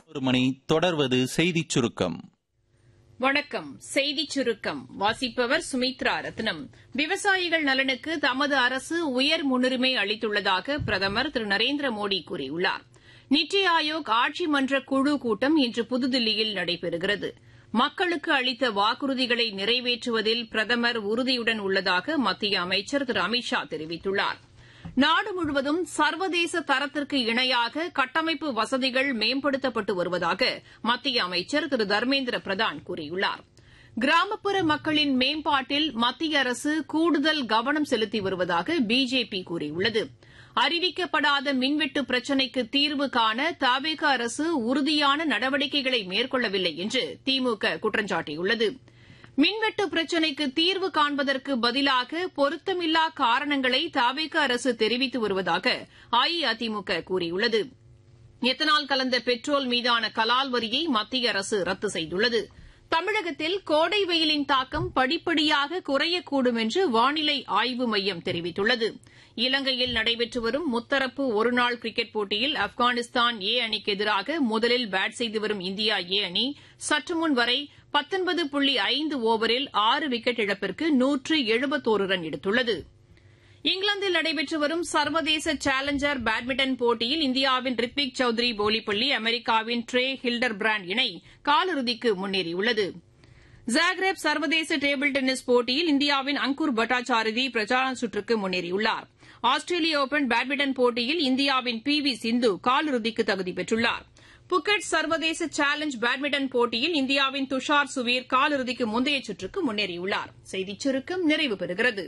ஒரு மணி தொடர்வது செய்திச் சுருக்கம் வணக்கம் செய்திச் சுருக்கம் வாசிப்பவர் சுமித்ரா ரத்னம் விவசாயிகள் நலனுக்கு தமது அரசு உயர் முன்னுரிமை அளித்துள்ளதாக பிரதமர் திரு நரேந்திர மோடி கூறியுள்ளார் நித்தி ஆயோக் ஆட்சி மன்ற குழு கூட்டம் இன்று புதுதில்லியில் நடைபெறுகிறது மக்களுக்கு அளித்த வாக்குறுதிகளை நிறைவேற்றுவதில் பிரதமர் உறுதியுடன் உள்ளதாக மத்திய அமைச்சர் திரு அமித் ஷா தெரிவித்துள்ளார் நாடு முழுவதும் சர்வதேச தரத்திற்கு இணையாக கட்டமைப்பு வசதிகள் மேம்படுத்தப்பட்டு வருவதாக மத்திய அமைச்சர் திரு தர்மேந்திர பிரதான் கூறியுள்ளார் கிராமப்புற மக்களின் மேம்பாட்டில் மத்திய அரசு கூடுதல் கவனம் செலுத்தி வருவதாக பிஜேபி கூறியுள்ளது அறிவிக்கப்படாத மின்வெட்டு பிரச்சினைக்கு தீர்வு காண தவேக அரசு உறுதியான நடவடிக்கைகளை மேற்கொள்ளவில்லை என்று திமுக குற்றம் சாட்டியுள்ளது மின்வெட்டு பிரச்சினைக்கு தீர்வு காண்பதற்கு பதிலாக பொருத்தமில்லா காரணங்களை தவேக அரசு தெரிவித்து வருவதாக அஇஅதிமுக கூறியுள்ளது எத்தனால் கலந்த பெட்ரோல் மீதான கலால் வரியை மத்திய அரசு ரத்து செய்துள்ளது தமிழகத்தில் கோடை வெயிலின் தாக்கம் படிப்படியாக குறையக்கூடும் என்று வானிலை ஆய்வு மையம் தெரிவித்துள்ளது இலங்கையில் நடைபெற்று வரும் முத்தரப்பு ஒருநாள் கிரிக்கெட் போட்டியில் ஆப்கானிஸ்தான் ஏ அணிக்கு எதிராக முதலில் பேட் செய்து வரும் இந்தியா ஏ அணி சற்றுமுன் வரை பத்தொன்பது புள்ளி ஐந்து ஓவரில் ஆறு விக்கெட் இழப்பிற்கு நூற்று எழுபத்தோரு ரன் எடுத்துள்ளது இங்கிலாந்தில் நடைபெற்று வரும் சர்வதேச சேலஞ்சர் பேட்மிண்டன் போட்டியில் இந்தியாவின் ரித்விக் சௌத்ரி போலிப்பள்ளி அமெரிக்காவின் ட்ரே ஹில்டர் பிராண்ட் இணை காலிறுதிக்கு முன்னேறியுள்ளது ஜாக்ரேப் சர்வதேச டேபிள் டென்னிஸ் போட்டியில் இந்தியாவின் அங்கூர் பட்டாச்சாரதி பிரச்சார சுற்றுக்கு முன்னேறியுள்ளார் ஆஸ்திரேலிய ஓபன் பேட்மிண்டன் போட்டியில் இந்தியாவின் பி வி சிந்து காலிறுதிக்கு தகுதி பெற்றுள்ளார் புக்கெட் சர்வதேச சேலஞ்ச் பேட்மிண்டன் போட்டியில் இந்தியாவின் துஷார் சுவீர் காலிறுதிக்கு முந்தைய சுற்றுக்கு முன்னேறியுள்ளார் செய்திச் சுருக்கம் நிறைவு பெறுகிறது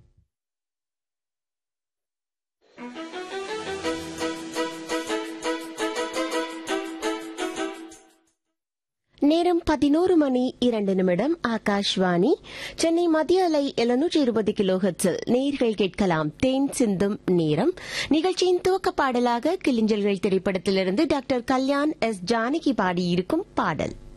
நேரம் பதினோரு மணி இரண்டு நிமிடம் ஆகாஷ்வாணி சென்னை மத்திய அலை எழுநூற்றி இருபது கிலோ ஹெட்ஸில் நேர்கள் கேட்கலாம் தேன் சிந்தும் நேரம் நிகழ்ச்சியின் துவக்க பாடலாக கிளிஞ்சல்கள் திரைப்படத்திலிருந்து டாக்டர் கல்யாண் எஸ் ஜானகி பாடியிருக்கும் பாடல்